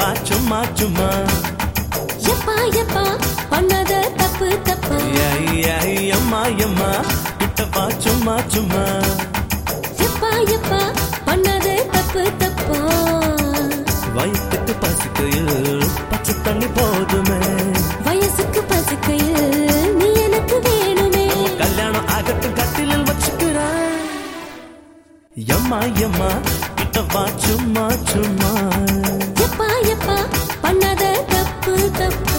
கிட்டவா சும்மா சும்மா எப்பா எப்பா பண்ணாத தப்பு தப்பா ஐ, ஐ, அம்மா அம்மா கிட்டவா சும்மா சும்மா எப்பா எப்பா பண்ணாத தப்பு தப்பா வயிற்றுக்கு பசிக்கையில் பச்சை தண்ணி போதுமே வயசுக்கு பசுக்கையில் நீ எனக்கு வேணுமே கல்யாணம் ஆகட்டும் கட்டிலில் வச்சுக்கிறேன் எம்மா எம்மா கிட்டவா சும்மா சும்மா எப்பா எப்பா பண்ணாத தப்பு தப்பா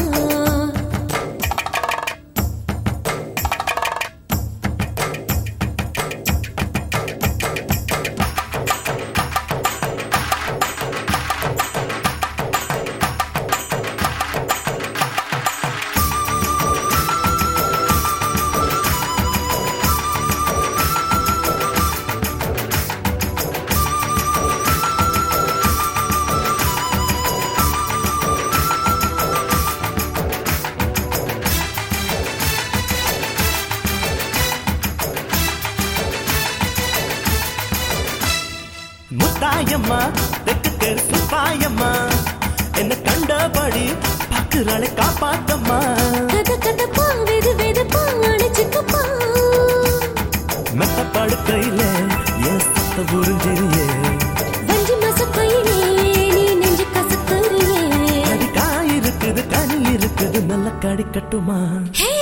முத்தாயம்மா தெற்கு தெரு சுப்பாயம்மா என்ன கண்டபடி பாக்குறாளே காப்பாத்தம்மா கத கதப்பா வெது வெதுப்பா அணைச்சுக்கப்பா மெத்த படுக்கையில என் சத்த புரிஞ்சிரியே வஞ்சி மசப்பையிலே நீ நெஞ்சு கசக்குறியே அடி காய் இருக்குது கனி இருக்குது நல்ல கடி கட்டுமா ஹே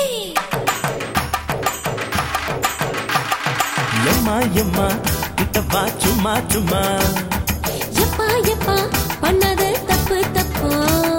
எம்மா எம்மா கிட்டவா சும்மா சும்மா எப்பா எப்பா பண்ணாத தப்பு தப்பா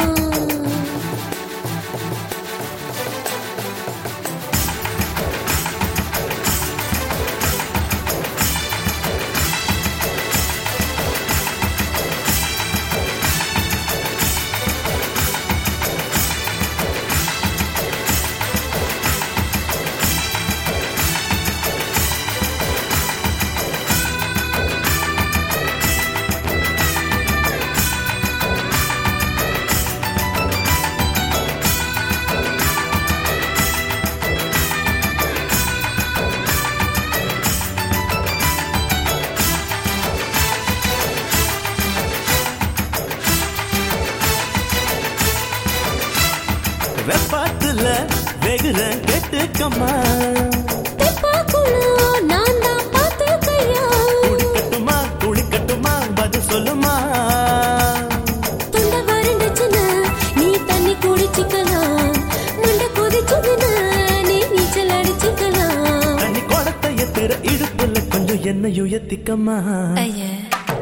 வெப்பாத்துல வெகுற கெட்டுக்கம்மா தெப்பாக்குள்ள நான் தான் பார்த்துக்கையா குடிக்கட்டுமா குளிக்கட்டுமா பதில் சொல்லுமா தொண்டை வறண்டுச்சுன்னா நீ தண்ணி குடிச்சுக்கலாம் மண்டை கொதிச்சதுன்னா நீ நீச்சல் அடிச்சுக்கலாம் தண்ணி குடத்தை எத்துற இடுப்புல கொஞ்சம் எண்ணெய் உயர்த்திக்கம்மா ஐயா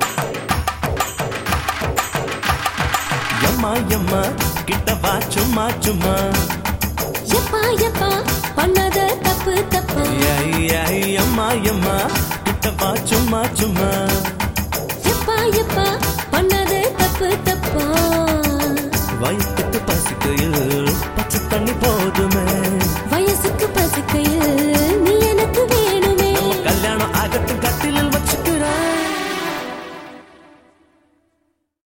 எம்மா எம்மா கிட்டவா சும்மா சும்மா எப்பா எப்பா பண்ணாத தப்பு தப்பா ஐ, ஐ, அம்மா எம்மா கிட்டவா சும்மா சும்மா எப்பா எப்பா பண்ணாத தப்பு தப்பா வயிற்றுக்கு பசிக்கையில் பச்சை தண்ணி போதுமே